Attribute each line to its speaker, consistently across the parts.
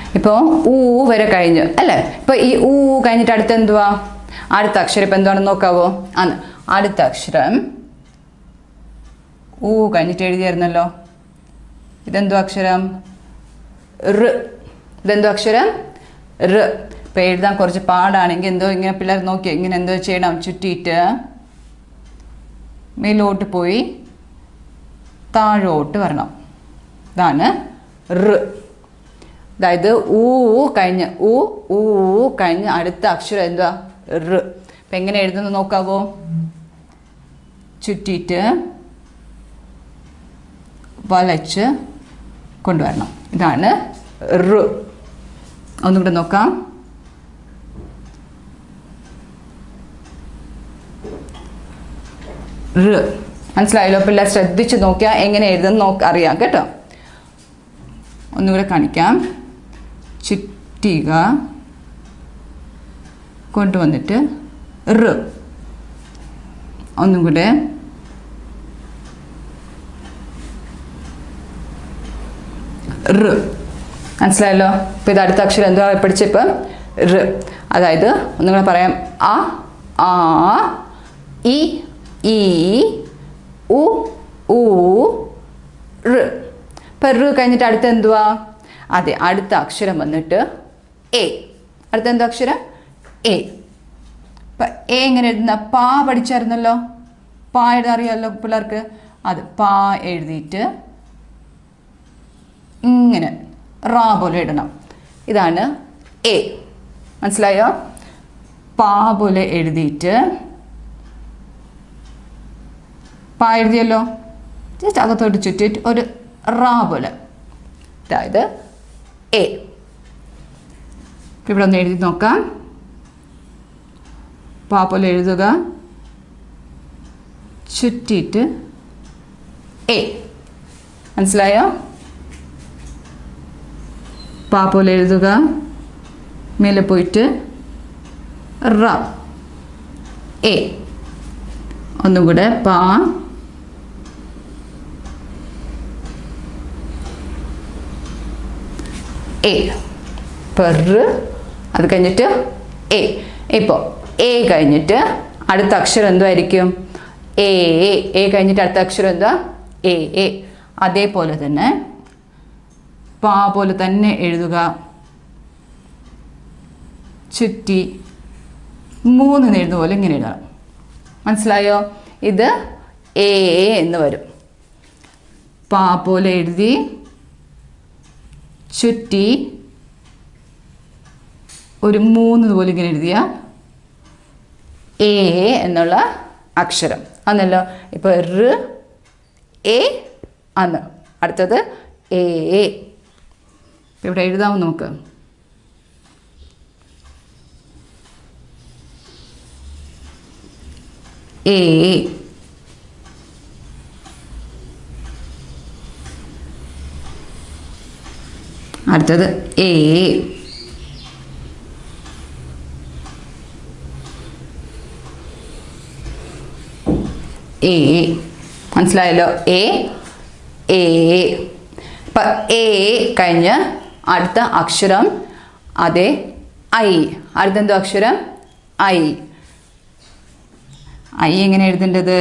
Speaker 1: ഇപ്പോൾ ഊ വരെ കഴിഞ്ഞു അല്ലേ ഇപ്പോൾ ഈ ഊ കഴിഞ്ഞിട്ട് അടുത്ത എന്തുവാ അടുത്ത അക്ഷരം ഇപ്പം എന്താണെന്ന് നോക്കാവോ ആണ് അടുത്ത അക്ഷരം ഊ കഴിഞ്ഞിട്ട് എഴുതിയായിരുന്നല്ലോ ഇതെന്തോ അക്ഷരം റ് ഇതെന്തോ അക്ഷരം റ് ഇപ്പം എഴുതാൻ കുറച്ച് പാടാണെങ്കിൽ എന്തോ ഇങ്ങനെ പിള്ളേർ നോക്കി ഇങ്ങനെ എന്തോ ചെയ്യണം ചുറ്റിയിട്ട് മേലോട്ട് പോയി താഴോട്ട് വരണം ഇതാണ് റ് അതായത് ഊ കഴിഞ്ഞ് ഊ ഊ കഴിഞ്ഞ് അടുത്ത അക്ഷരം എന്താ റ് അപ്പം എങ്ങനെ എഴുതുന്നത് നോക്കാവോ ചുറ്റിയിട്ട് വലച്ച് കൊണ്ടുവരണം ഇതാണ് റ് ഒന്നുകൂടെ നോക്കാം റ് മനസ്സിലായല്ലോ പിള്ളേർ ശ്രദ്ധിച്ച് നോക്കിയാൽ എങ്ങനെ എഴുതുന്ന നോക്ക അറിയാം കേട്ടോ ഒന്നുകൂടെ കാണിക്കാം ചുറ്റിക കൊണ്ടുവന്നിട്ട് റ് ഒന്നും കൂടെ റ് മനസ്സിലായല്ലോ ഇപ്പം ഇത് അടുത്ത അക്ഷരം എന്തുവാ പഠിച്ചപ്പോൾ റ് അതായത് ഒന്നുകൂടെ പറയാം അ ആ ഇ ഈ ഉ ഊ റ് ഇപ്പം റ് കഴിഞ്ഞിട്ട് അടുത്ത എന്തുവാ അതെ അടുത്ത അക്ഷരം വന്നിട്ട് എ അടുത്ത എന്താ അക്ഷരം എ ഇപ്പം എ എങ്ങനെ എഴുതുന്ന പാ പഠിച്ചായിരുന്നല്ലോ പാ എഴുതാൻ അറിയാമല്ലോ പിള്ളേർക്ക് അത് പാ എഴുതിയിട്ട് ഇങ്ങനെ റാ പോലെ ഇടണം ഇതാണ് എ മനസ്സിലായോ പാ പോലെ എഴുതിയിട്ട് പാ എഴുതിയല്ലോ ജസ്റ്റ് അകത്തോട്ട് ചുറ്റിയിട്ട് ഒരു റാ പോലെ അതായത് എ ഇവിടെ ഒന്ന് എഴുതി നോക്കാം പാ പോലെ എഴുതുക ചുറ്റിയിട്ട് എ മനസ്സിലായോ പാ പോലെ എഴുതുക മേലെ പോയിട്ട് റ എ ഒന്നും കൂടെ പാ എ പെറ് അത് കഴിഞ്ഞിട്ട് എ ഇപ്പോൾ എ കഴിഞ്ഞിട്ട് അടുത്ത അക്ഷരം എന്തുമായിരിക്കും എ എ എ കഴിഞ്ഞിട്ട് അടുത്ത അക്ഷരം എന്താ എ എ അതേപോലെ തന്നെ പാ പോലെ തന്നെ എഴുതുക ചുറ്റി മൂന്ന് എഴുതുന്ന പോലെ ഇങ്ങനെ എഴുതണം മനസ്സിലായോ ഇത് എ എന്ന് വരും പാ പോലെ എഴുതി ചുറ്റി ഒരു മൂന്ന് പോലെ ഇങ്ങനെ എഴുതിയ എ എന്നുള്ള അക്ഷരം അന്നല്ലോ ഇപ്പോൾ റ് എ അന്ന് അടുത്തത് എ ഇപ്പം ഇവിടെ എഴുതാമോ നോക്ക് എ അടുത്തത് എ എ മനസ്സിലായല്ലോ എ എ ഇപ്പം എ കഴിഞ്ഞ് അടുത്ത അക്ഷരം അതെ ഐ അടുത്തെന്തോ അക്ഷരം ഐ ഐ എങ്ങനെ എഴുതേണ്ടത്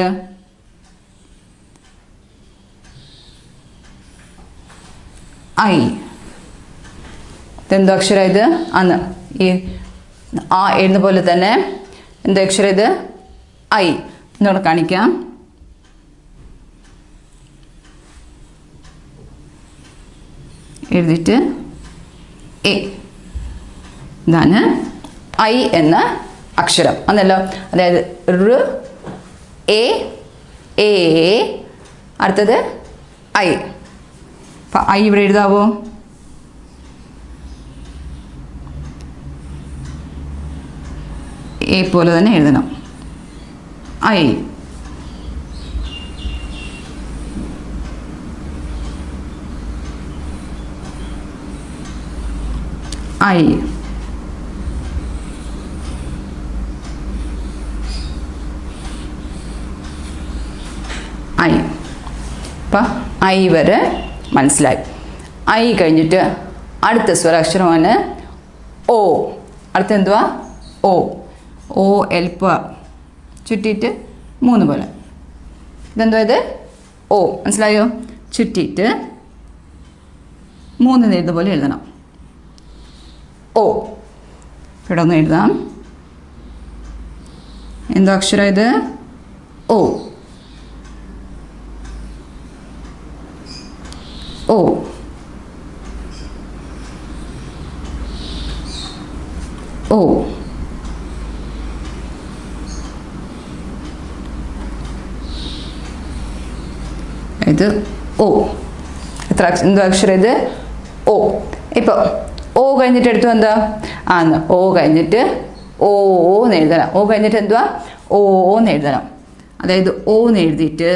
Speaker 1: ഐ ഇതെന്തോ അക്ഷരം ഇത് അന്ന് ഈ ആ എഴുതുന്ന പോലെ തന്നെ എന്തോ അക്ഷരം ഇത് ഐ എന്നോട് കാണിക്കാം എഴുതിയിട്ട് എ ഇതാണ് ഐ എന്ന അക്ഷരം അന്നല്ലോ അതായത് റ് എ എ അടുത്തത് ഐ അപ്പം ഐ ഇവിടെ എഴുതാവോ എ പോലെ തന്നെ എഴുതണം ഐ ഐ ഐ അപ്പം ഐ വരെ മനസ്സിലായി ഐ കഴിഞ്ഞിട്ട് അടുത്ത സ്വരാക്ഷരമാണ് ഓ അടുത്ത എന്തുവാ ഓ ഓ എൽപ്പ ചുറ്റിയിട്ട് മൂന്ന് പോലെ ഇതെന്തുവാ ഇത് ഓ മനസ്സിലായോ ചുറ്റിയിട്ട് മൂന്ന് നേരത്തെ പോലെ എഴുതണം ഓ ഇവിടെ ഒന്ന് എഴുതാം എന്തോ അക്ഷരം ഇത് ഓ ഓ ഓ ഇത് ഓ എത്ര അക്ഷ- എന്തോ അക്ഷരം ഇത് ഓ ഇപ്പോൾ ഓ കഴിഞ്ഞിട്ട് എടുത്തു എന്താ ആന്ന് ഓ കഴിഞ്ഞിട്ട് ഓ എന്ന് എഴുതണം ഓ കഴിഞ്ഞിട്ട് എന്തുവാ ഓ എന്ന് എഴുതണം അതായത് ഓ എന്ന് എഴുതിയിട്ട്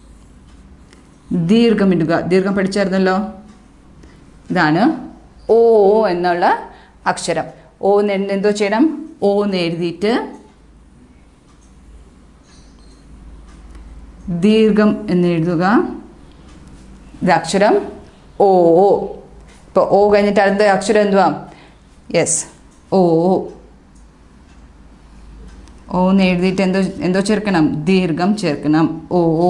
Speaker 1: ദീർഘം ഇടുക ദീർഘം പഠിച്ചായിരുന്നല്ലോ ഇതാണ് ഓ എന്നുള്ള അക്ഷരം ഓ എന്ന് എഴുതി എന്തോ ചെയ്യണം ഓ എന്ന് എഴുതിയിട്ട് ദീർഘം എന്ന് എഴുതുക ഇത് അക്ഷരം ഓ ഓ ഇപ്പോൾ ഓ കഴിഞ്ഞിട്ട് അടുത്ത അക്ഷരം എന്തുവാ യെസ് ഓ ഓ ഓ എന്ന് എഴുതിയിട്ട് എന്തോ എന്തോ ചേർക്കണം ദീർഘം ചേർക്കണം ഓ ഓ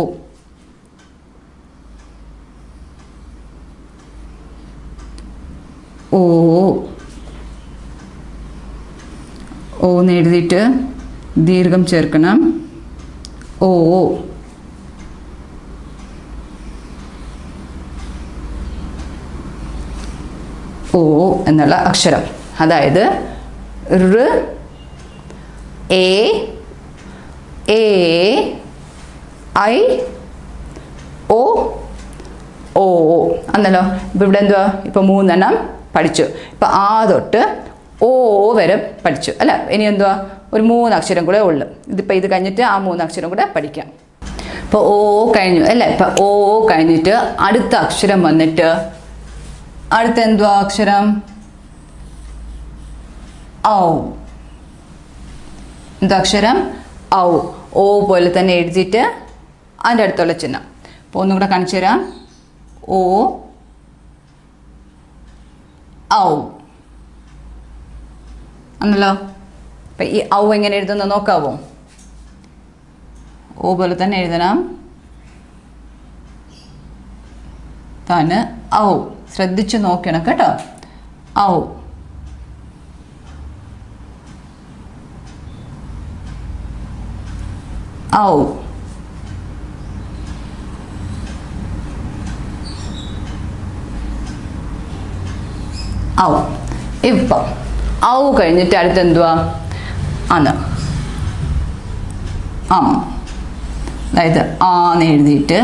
Speaker 1: ഓ ഓ എന്ന് എഴുതിയിട്ട് ദീർഘം ചേർക്കണം ഓ ഓ ഓ എന്നുള്ള അക്ഷരം അതായത് ഋ എ എ ഐ ഓ ഓ ഓ എന്നല്ലോ ഇപ്പം ഇവിടെ എന്തുവാ ഇപ്പം മൂന്നെണ്ണം പഠിച്ചു ഇപ്പം ആ തൊട്ട് ഓ വരെ പഠിച്ചു അല്ല ഇനി എന്തുവാ ഒരു മൂന്ന് അക്ഷരം കൂടെ ഉള്ളു ഇതിപ്പോൾ ഇത് കഴിഞ്ഞിട്ട് ആ മൂന്ന് അക്ഷരം കൂടെ പഠിക്കാം ഇപ്പോൾ ഓ കഴിഞ്ഞു അല്ലേ ഇപ്പം ഓ കഴിഞ്ഞിട്ട് അടുത്ത അക്ഷരം വന്നിട്ട് അടുത്ത എന്തുവാ അക്ഷരം ഔ എന്താ അക്ഷരം ഔ ഓ പോലെ തന്നെ എഴുതിയിട്ട് അതിൻ്റെ അടുത്തുള്ള ചിഹ്നം അപ്പോൾ ഒന്നും കൂടെ കാണിച്ചു തരാം ഓ ഔ ആണല്ലോ അപ്പം ഈ ഔ എങ്ങനെ എഴുതുന്ന നോക്കാവോ ഓ പോലെ തന്നെ എഴുതണം താന് ഔ ശ്രദ്ധിച്ച് നോക്കണം കേട്ടോ ഔ ഔ ഔ ഇപ്പം ഔ കഴിഞ്ഞിട്ട് അടുത്ത് എന്തുവാ അന്ന് അം അതായത് ആന്ന് എഴുതിയിട്ട്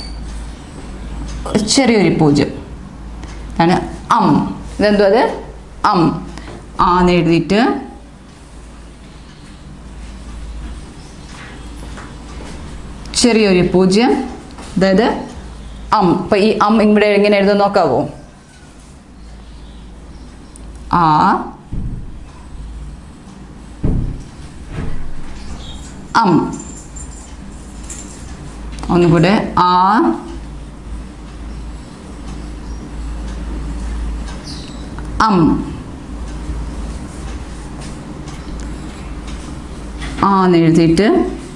Speaker 1: ചെറിയൊരു പൂജ്യം ആണ് അം ഇതെന്തുവാ അത് അം ആന്ന് എഴുതിയിട്ട് ചെറിയൊരു പൂജ്യം അതായത് അം ഇപ്പം ഈ അം ഇവിടെ എങ്ങനെ എഴുതാൻ നോക്കാവോ ആ അം ഒന്നുകൂടെ ആ അം ആന്ന് എഴുതിയിട്ട്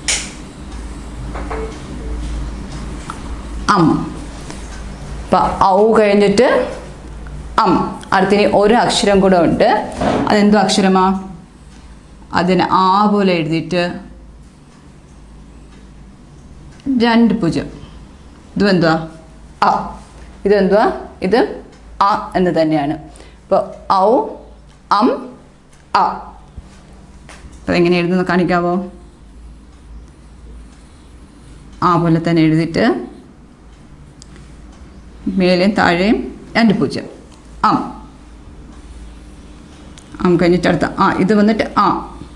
Speaker 1: അം അപ്പം ഔ കഴിഞ്ഞിട്ട് അം അടുത്തിനി ഒരു അക്ഷരം കൂടെ ഉണ്ട് അതെന്തോ അക്ഷരമാ അതിന് ആ പോലെ എഴുതിയിട്ട് രണ്ട് പൂജ്യം ഇതും എന്തുവാ അ ഇതെന്തുവാ ഇത് അ എന്ന് തന്നെയാണ് ഇപ്പോൾ ഔ അം അ അതെങ്ങനെ എഴുതുന്ന കാണിക്കാവോ ആ പോലെ തന്നെ എഴുതിയിട്ട് മേലെയും താഴെയും രണ്ട് പൂജ്യം ആം ആം കഴിഞ്ഞിട്ട് അടുത്ത ആ ഇത് വന്നിട്ട് ആ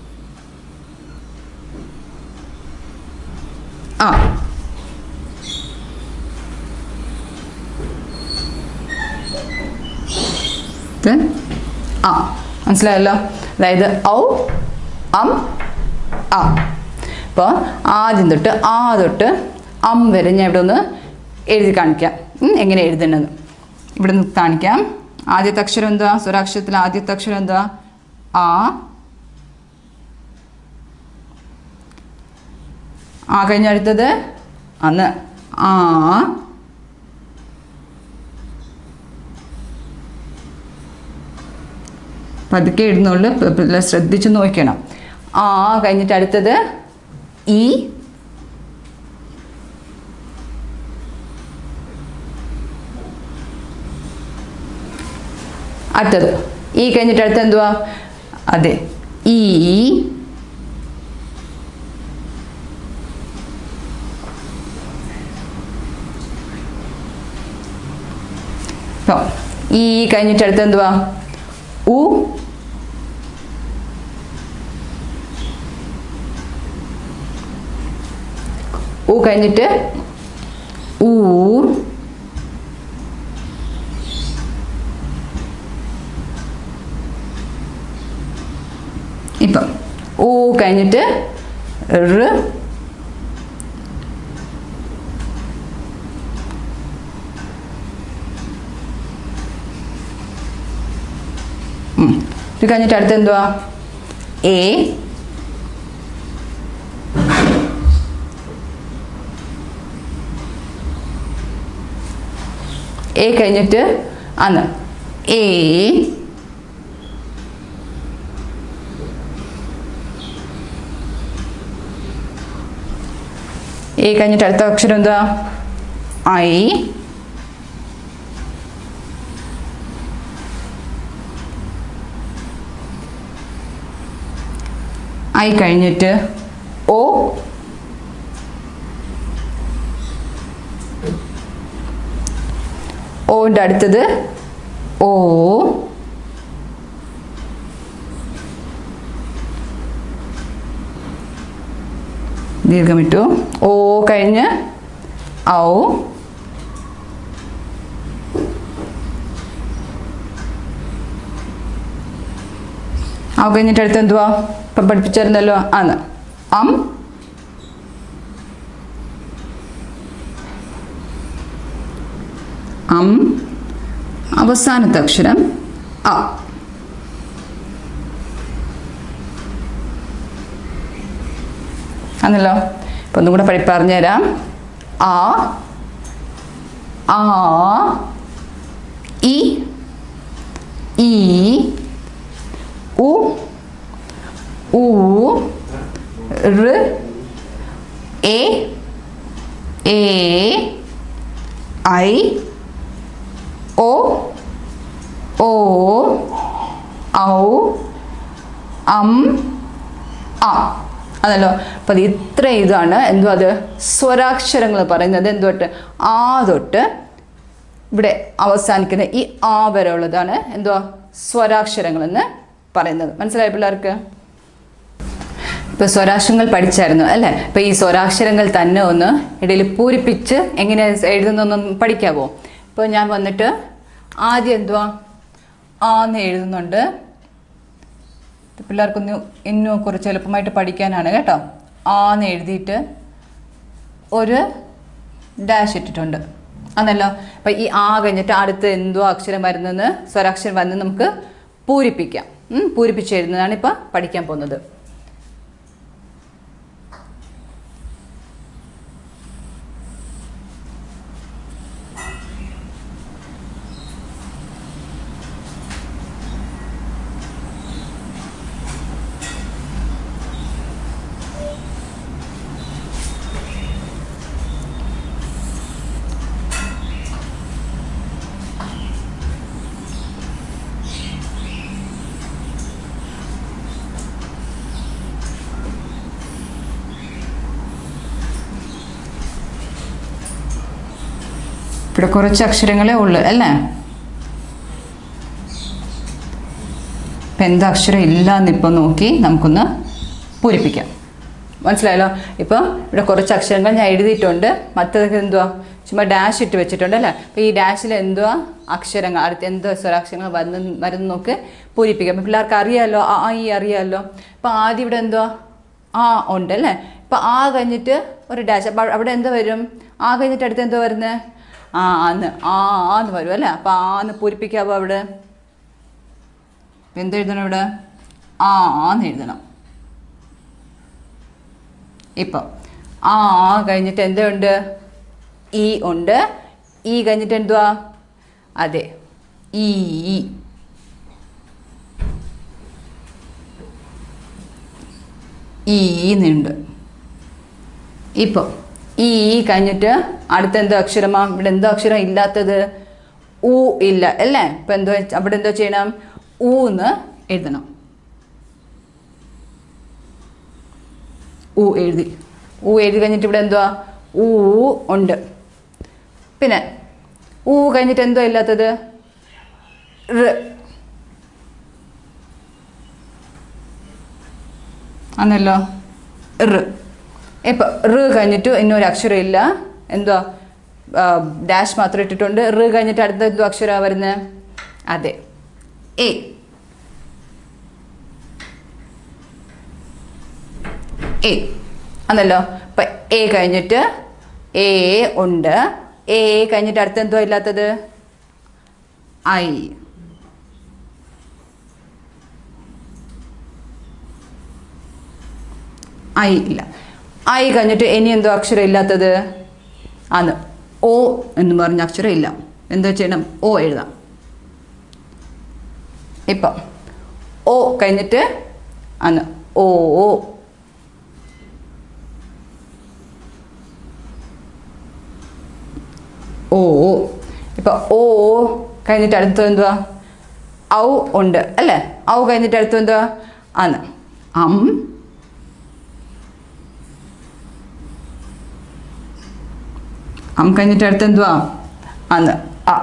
Speaker 1: ആ ഇത് ആ മനസ്സിലായല്ലോ അതായത് ഔ അം ആ അപ്പോൾ ആദ്യം തൊട്ട് ആ തൊട്ട് അം വരെ ഞാൻ ഇവിടെ ഒന്ന് എഴുതി കാണിക്കാം ഉം, എങ്ങനെ എഴുതണമെന്ന് ഇവിടെ നിന്ന് കാണിക്കാം ആദ്യത്തെ അക്ഷരം എന്തുവാ സ്വരാക്ഷരത്തിലെ ആദ്യത്തെ അക്ഷരം എന്തുവാ ആ ആ കഴിഞ്ഞ അടുത്തത് അന്ന് ആ പതുക്കെ ഇടുന്നുള്ളു പ- പ- ശ്രദ്ധിച്ച് നോക്കണം ആ കഴിഞ്ഞിട്ട് അടുത്തത് ഈ അടുത്തത് ഈ കഴിഞ്ഞിട്ട് അടുത്ത എന്തുവാ അതെ ഈ ഇപ്പൊ ഈ കഴിഞ്ഞിട്ട് അടുത്ത എന്തുവാ ഉ ഉ കഴിഞ്ഞിട്ട് ഊ ഇപ്പം ഊ കഴിഞ്ഞിട്ട് റ് ഉം. ഇത് കഴിഞ്ഞിട്ട് അടുത്ത എന്തുവാ എ എ കഴിഞ്ഞിട്ട് അന്ന് എ എ കഴിഞ്ഞിട്ട് അടുത്ത അക്ഷരം എന്താ ഐ ഐ കഴിഞ്ഞിട്ട് ഓ ഓൻ്റെ അടുത്തത് ഓ ദീർഘമിട്ടു ഓ കഴിഞ്ഞ് ഔ ഔ കഴിഞ്ഞിട്ട് അടുത്ത് എന്തുവാ ഇപ്പം പഠിപ്പിച്ചായിരുന്നല്ലോ ആണ് അം അം അവസാനത്തെ അക്ഷരം അ ആണല്ലോ ഇപ്പം ഒന്നും കൂടെ പഠി പറഞ്ഞുതരാം ആ ആ ഇ ഈ ഉ ഊ റ് എ എ ഐ ഒ ഓ ഔ അം ആ അതല്ലോ അപ്പം അത് ഇത്ര ഇതാണ് എന്തോ അത് സ്വരാക്ഷരങ്ങൾ പറയുന്നത് എന്തുതൊട്ട് ആ തൊട്ട് ഇവിടെ അവസാനിക്കുന്ന ഈ ആ വരെ ഉള്ളതാണ് എന്തുവാ സ്വരാക്ഷരങ്ങൾ എന്ന് പറയുന്നത് മനസ്സിലായ പിള്ളേർക്ക് ഇപ്പൊ സ്വരാക്ഷരങ്ങൾ പഠിച്ചായിരുന്നു അല്ലേ ഇപ്പൊ ഈ സ്വരാക്ഷരങ്ങൾ തന്നെ ഒന്ന് ഇടയിൽ പൂരിപ്പിച്ച് എങ്ങനെ എഴുതുന്നൊന്നും പഠിക്കാവോ ഇപ്പോൾ ഞാൻ വന്നിട്ട് ആദ്യം എന്തുവാ ആന്ന് എഴുതുന്നുണ്ട് ഇത് പിള്ളേർക്കൊന്ന് ഇന്നും കുറച്ച് എളുപ്പമായിട്ട് പഠിക്കാനാണ് കേട്ടോ ആന്ന് എഴുതിയിട്ട് ഒരു ഡാഷ് ഇട്ടിട്ടുണ്ട് അന്നല്ലോ അപ്പം ഈ ആ കഴിഞ്ഞിട്ട് അടുത്ത് എന്തോ അക്ഷരം വരുന്നെന്ന് സ്വരാക്ഷരം വന്ന് നമുക്ക് പൂരിപ്പിക്കാം ഉം, പൂരിപ്പിച്ച് എഴുതുന്നതാണ് ഇപ്പം പഠിക്കാൻ പോകുന്നത് ഇവിടെ കുറച്ച് അക്ഷരങ്ങളേ ഉള്ളൂ അല്ലേ ഇപ്പം എന്താ അക്ഷരം ഇല്ല എന്നിപ്പോൾ നോക്കി നമുക്കൊന്ന് പൂരിപ്പിക്കാം മനസ്സിലായല്ലോ ഇപ്പോൾ ഇവിടെ കുറച്ച് അക്ഷരങ്ങൾ ഞാൻ എഴുതിയിട്ടുണ്ട് മറ്റതൊക്കെ എന്തുവാ ചുമ്മാ ഡാഷ് ഇട്ട് വെച്ചിട്ടുണ്ട് അല്ലേ അപ്പോൾ ഈ ഡാഷിൽ എന്തുവാ അക്ഷരങ്ങൾ അടുത്ത് എന്തോ സ്വരാക്ഷരങ്ങൾ വരുന്ന വരുന്ന നോക്ക് പൂരിപ്പിക്കാം അപ്പോൾ പിള്ളേർക്ക് അറിയാമല്ലോ ആ ആ, ഈ അറിയാമല്ലോ അപ്പോൾ ആദ്യം ഇവിടെ എന്തുവാ ആ ഉണ്ട് അല്ലേ ഇപ്പോൾ ആ കഴിഞ്ഞിട്ട് ഒരു ഡാഷ് അപ്പോൾ അവിടെ എന്താ വരും ആ കഴിഞ്ഞിട്ട് അടുത്ത് എന്തോ വരുന്നത് ആ ആന്ന് ആ ആന്ന് വരും അല്ലേ അപ്പം ആന്ന് പൂരിപ്പിക്കാവോ അവിടെ എന്തെഴുതണം ഇവിടെ ആ ആന്ന് എഴുതണം ഇപ്പം ആ കഴിഞ്ഞിട്ട് എന്തുണ്ട് ഈ ഉണ്ട് ഈ കഴിഞ്ഞിട്ട് എന്തുവാ അതെ ഈ ഈ. ഈ എന്നുണ്ട് ഇപ്പോൾ ഈ ഈ കഴിഞ്ഞിട്ട് അടുത്ത എന്തോ അക്ഷരമാ ഇവിടെ എന്തോ അക്ഷരം ഇല്ലാത്തത് ഊ ഇല്ല അല്ലേ ഇപ്പം എന്തോ അവിടെ എന്തോ ചെയ്യണം ഊന്ന് എഴുതണം ഊ എഴുതി ഊ എഴുതി കഴിഞ്ഞിട്ട് ഇവിടെ എന്തുവാ ഊ ഉണ്ട് പിന്നെ ഊ കഴിഞ്ഞിട്ട് എന്തോ ഇല്ലാത്തത് റ് ആണല്ലോ റ് ഇപ്പം റ് കഴിഞ്ഞിട്ട് ഇന്നൊരു അക്ഷരം ഇല്ല എന്തുവാ ഡാഷ് മാത്രം ഇട്ടിട്ടുണ്ട് റ് കഴിഞ്ഞിട്ട് അടുത്ത എന്തോ അക്ഷരമാണ് വരുന്നത് അതെ എ എ ആണല്ലോ അപ്പം എ കഴിഞ്ഞിട്ട് എ ഉണ്ട് എ കഴിഞ്ഞിട്ട് അടുത്ത എന്തോ ഇല്ലാത്തത് ഐ ഐ ഇല്ല ഐ കഴിഞ്ഞിട്ട് ഇനി എന്തോ അക്ഷരം ഇല്ലാത്തത് ആണ് ഓ എന്ന് പറഞ്ഞ അക്ഷരം ഇല്ല എന്തോ ചെയ്യണം ഓ എഴുതാം ഇപ്പം ഓ കഴിഞ്ഞിട്ട് ആണ് ഓ ഓ ഓ ഓ ഇപ്പം ഓ ഓ കഴിഞ്ഞിട്ട് അടുത്തത് എന്തുവാ ഔ ഉണ്ട് അല്ലേ ഔ കഴിഞ്ഞിട്ട് അടുത്തത് എന്തുവാ ആണ് അം അം കഴിഞ്ഞിട്ട് അടുത്ത് എന്തുവാ അന്ന് അ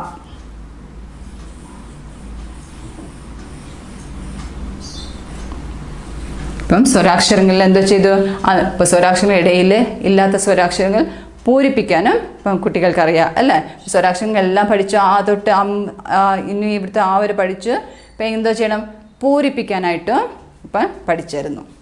Speaker 1: ഇപ്പം സ്വരാക്ഷരങ്ങളിൽ എന്തോ ചെയ്തു ആ ഇപ്പം സ്വരാക്ഷരങ്ങൾ ഇടയിൽ ഇല്ലാത്ത സ്വരാക്ഷരങ്ങൾ പൂരിപ്പിക്കാനും ഇപ്പം കുട്ടികൾക്കറിയാം അല്ലേ സ്വരാക്ഷരങ്ങൾ എല്ലാം പഠിച്ചു ആ തൊട്ട് അം ആ, ഇനി ഇവിടുത്തെ ആ വരെ പഠിച്ച് ഇപ്പം എന്തോ ചെയ്യണം പൂരിപ്പിക്കാനായിട്ട് ഇപ്പം പഠിച്ചിരുന്നു